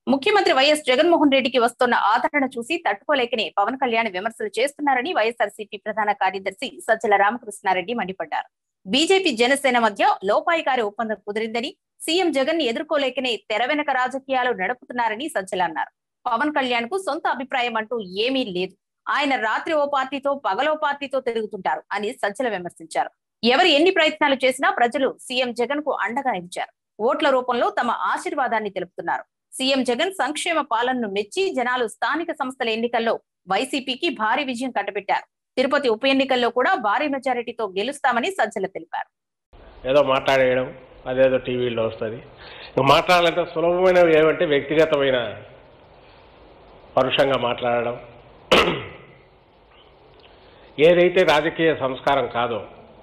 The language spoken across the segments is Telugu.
ముఖ్యమంత్రి వైఎస్ జగన్మోహన్ రెడ్డికి వస్తున్న ఆదరణ చూసి తట్టుకోలేకనే పవన్ కళ్యాణ్ విమర్శలు చేస్తున్నారని వైఎస్ఆర్సీపీ ప్రధాన కార్యదర్శి సజ్జల రామకృష్ణారెడ్డి మండిపడ్డారు బీజేపీ జనసేన మధ్య లోపాయికారి ఒప్పందం కుదిరిందని సీఎం జగన్ ని ఎదుర్కోలేకనే తెర వెనక రాజకీయాలు నడుపుతున్నారని సజ్జల అన్నారు పవన్ కళ్యాణ్ కు సొంత అభిప్రాయం అంటూ ఏమీ లేదు ఆయన రాత్రి ఓ పార్టీతో పగలో పార్టీతో తిరుగుతుంటారు అని సజ్జల విమర్శించారు ఎవరు ఎన్ని ప్రయత్నాలు చేసినా ప్రజలు సీఎం జగన్ కు అండగా నిలిచారు ఓట్ల రూపంలో తమ ఆశీర్వాదాన్ని తెలుపుతున్నారు సీఎం జగన్ సంక్షేమ పాలనను మెచ్చి జనాలు స్థానిక సంస్థల ఎన్నికల్లో వైసీపీకి భారీ విజయం కట్టబెట్టారు తిరుపతి ఉప ఎన్నికల్లో కూడా భారీ మెజారిటీతో గెలుస్తామని సజ్జల తెలిపారు ఏదో మాట్లాడేయడం అదేదో టీవీలో వస్తుంది ఇంకా మాట్లాడాలంటే సులభమైనవి ఏమంటే వ్యక్తిగతమైన పరుషంగా మాట్లాడడం ఏదైతే రాజకీయ సంస్కారం కాదో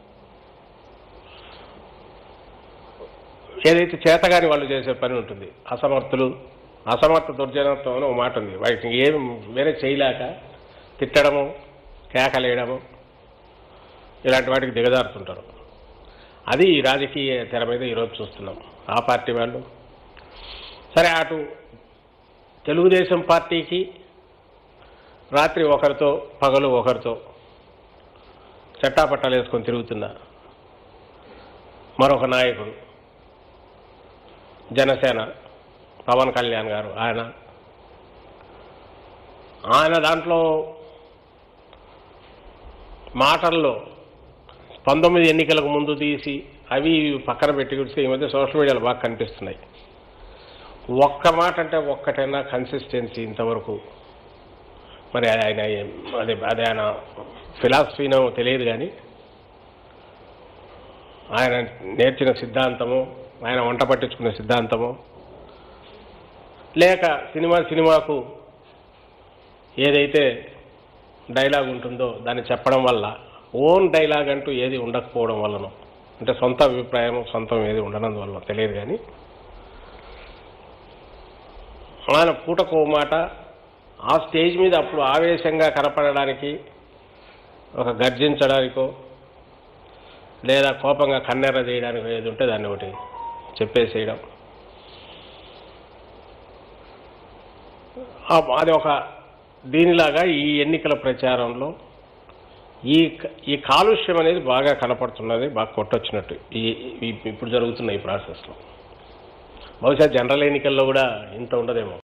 ఏదైతే చేతగాని వాళ్ళు చేసే పని ఉంటుంది అసమర్థులు అసమర్థ దుర్జనత్వం అని ఒక మాట ఉంది వాటిని ఏం వేరే చేయలేక తిట్టడము కేకలేయడము ఇలాంటి వాటికి దిగజారుతుంటారు అది ఈ రాజకీయ తెర మీద ఈరోజు చూస్తున్నాం ఆ పార్టీ వాళ్ళు సరే అటు తెలుగుదేశం పార్టీకి రాత్రి ఒకరితో పగలు ఒకరితో చట్టాపట్టాలు వేసుకొని తిరుగుతున్న మరొక నాయకుడు జనసేన పవన్ కళ్యాణ్ గారు ఆయన ఆయన దాంట్లో మాటల్లో పంతొమ్మిది ఎన్నికలకు ముందు తీసి అవి ఇవి పక్కన పెట్టి చూస్తే ఈ మధ్య సోషల్ మీడియాలో బాగా కనిపిస్తున్నాయి ఒక్క మాట అంటే ఒక్కటైనా కన్సిస్టెన్సీ ఇంతవరకు మరి ఆయన ఏం- అదే అదే ఆయన ఫిలాసఫీనో తెలియదు కానీ ఆయన నేర్చిన సిద్ధాంతము ఆయన వంట పట్టించుకునే సిద్ధాంతము లేక సినిమా సినిమాకు ఏదైతే డైలాగ్ ఉంటుందో దాన్ని చెప్పడం వల్ల ఓన్ డైలాగ్ అంటూ ఏది ఉండకపోవడం వలన అంటే సొంత అభిప్రాయం సొంతం ఏది ఉండనందువల్ల తెలియదు కానీ ఆయన పూటకో మాట ఆ స్టేజ్ మీద అప్పుడు ఆవేశంగా కనపడడానికి ఒక గర్జించడానికో లేదా కోపంగా కన్నెర్ర చేయడానికి ఏది ఉంటే దాన్ని ఒకటి చెప్పేసేయడం ఆ- అది ఒక దీనిలాగా ఈ ఎన్నికల ప్రచారంలో ఈ క- ఈ కాలుష్యం అనేది బాగా కనపడుతున్నది బాగా కొట్టొచ్చినట్టు ఈ ఈ- ఇప్పుడు జరుగుతున్న ఈ ప్రాసెస్లో బహుశా జనరల్ ఎన్నికల్లో కూడా ఇంత ఉండదేమో